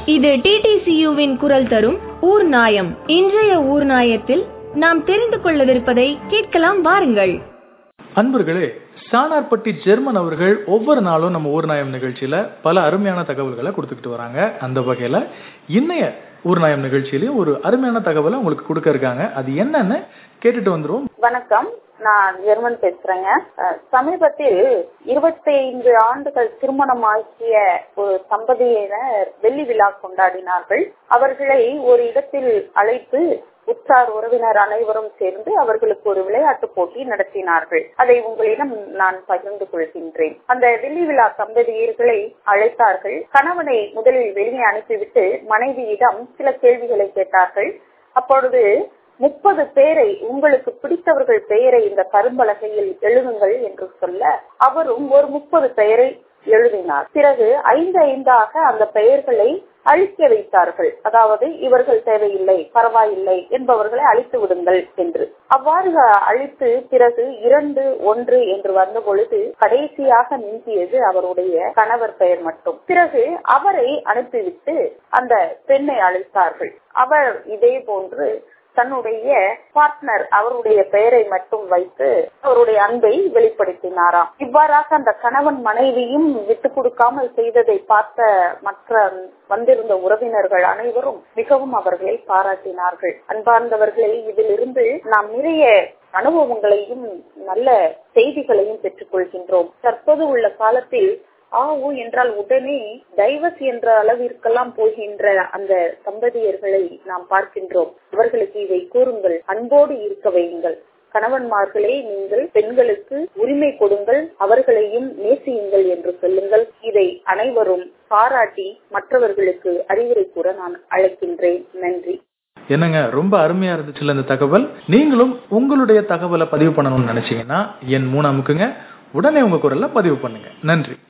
இது டிடிசியுவின் குரல் தரும் ஊர் நாயம் இன்றைய ஊர் நாயத்தில் நாம் தெரிந்து கொள்ளவிருப்பதை கேட்கலாம் வாருங்கள் அன்பர்களே சானார்பட்டி ஜெர்மன் அவர்கள் ஒவ்வொரு நாளும் நம்ம ஊர்நாயம் நிகழ்ச்சியில பல அருமையான தகவல்களை கொடுத்துக்கிட்டு வராங்க அந்த வகையில இன்னைய ஊர்நாயம் நிகழ்ச்சியிலயும் ஒரு அருமையான தகவலை உங்களுக்கு கொடுக்க இருக்காங்க அது என்னன்னு கேட்டுட்டு வந்துருவோம் வணக்கம் நான் ஜெர்மன் பேசுறேங்க அஹ், சமீபத்தில் இருபத்தி ஐந்து ஆண்டுகள் திருமணமாகிய ஒரு தம்பதியினர் வெள்ளி விழா கொண்டாடினார்கள் அவர்களை ஒரு இடத்தில் அழைத்து உற்றார் உறவினர் அனைவரும் சேர்ந்து அவர்களுக்கு ஒரு விளையாட்டு போட்டி நடத்தினார்கள் அதை உங்களிடம் நான் பகிர்ந்து கொள்கின்றேன் அந்த வெள்ளி விழா தம்பதியர்களை அழைத்தார்கள் கணவனை முதலில் வெளியே அனுப்பிவிட்டு மனைவியிடம் சில கேள்விகளை கேட்டார்கள் அப்பொழுது முப்பது பேரை உங்களுக்கு பிடித்தவர்கள் பெயரை இந்த கரும்பலகையில் எழுதுங்கள் என்று சொல்ல அவரும் ஒரு முப்பது பெயரை எழுதினார் பிறகு ஐந்து ஐந்தாக அந்த பெயர்களை அழிக்க வைத்தார்கள் அதாவது இவர்கள் தேவையில்லை பரவாயில்லை என்பவர்களை அழித்து விடுங்கள் என்று அவ்வாறு அழித்து பிறகு இரண்டு ஒன்று என்று வந்த பொழுது கடைசியாக நீங்கியது அவருடைய கணவர் பெயர் மட்டும் பிறகு அவரை அனுப்பிவிட்டு அந்த பெண்ணை அழைத்தார்கள் அவர் இதே போன்று தன்னுடைய பார்ட்னர் அவருடைய பெயரை மட்டும் வைத்து அவருடைய அன்பை வெளிப்படுத்தினாராம் இவ்வாறாக அந்த கணவன் மனைவியும் விட்டு கொடுக்காமல் செய்ததை பார்த்த மற்ற வந்திருந்த உறவினர்கள் அனைவரும் மிகவும் அவர்களை பாராட்டினார்கள் அன்பார்ந்தவர்களே இதிலிருந்து நாம் நிறைய அனுபவங்களையும் நல்ல செய்திகளையும் பெற்றுக் கொள்கின்றோம் தற்போது உள்ள காலத்தில் ஆ ஊ என்றால் உடனே டைவர்ஸ் என்ற அளவிற்கெல்லாம் போகின்ற அந்த தம்பதியர்களை நாம் பார்க்கின்றோம் அவர்களுக்கு இதை கூறுங்கள் அன்போடு இருக்க வையுங்கள் கணவன்மார்களே நீங்கள் பெண்களுக்கு உரிமை கொடுங்கள் அவர்களையும் நேசியுங்கள் என்று சொல்லுங்கள் இதை அனைவரும் பாராட்டி மற்றவர்களுக்கு அறிவுரை கூற நான் அழைக்கின்றேன் நன்றி என்னங்க ரொம்ப அருமையா இருந்துச்சுல இந்த தகவல் நீங்களும் உங்களுடைய தகவலை பதிவு பண்ணணும்னு நினைச்சீங்கன்னா என் மூணு அமுக்குங்க உடனே உங்க குரல்ல பதிவு பண்ணுங்க நன்றி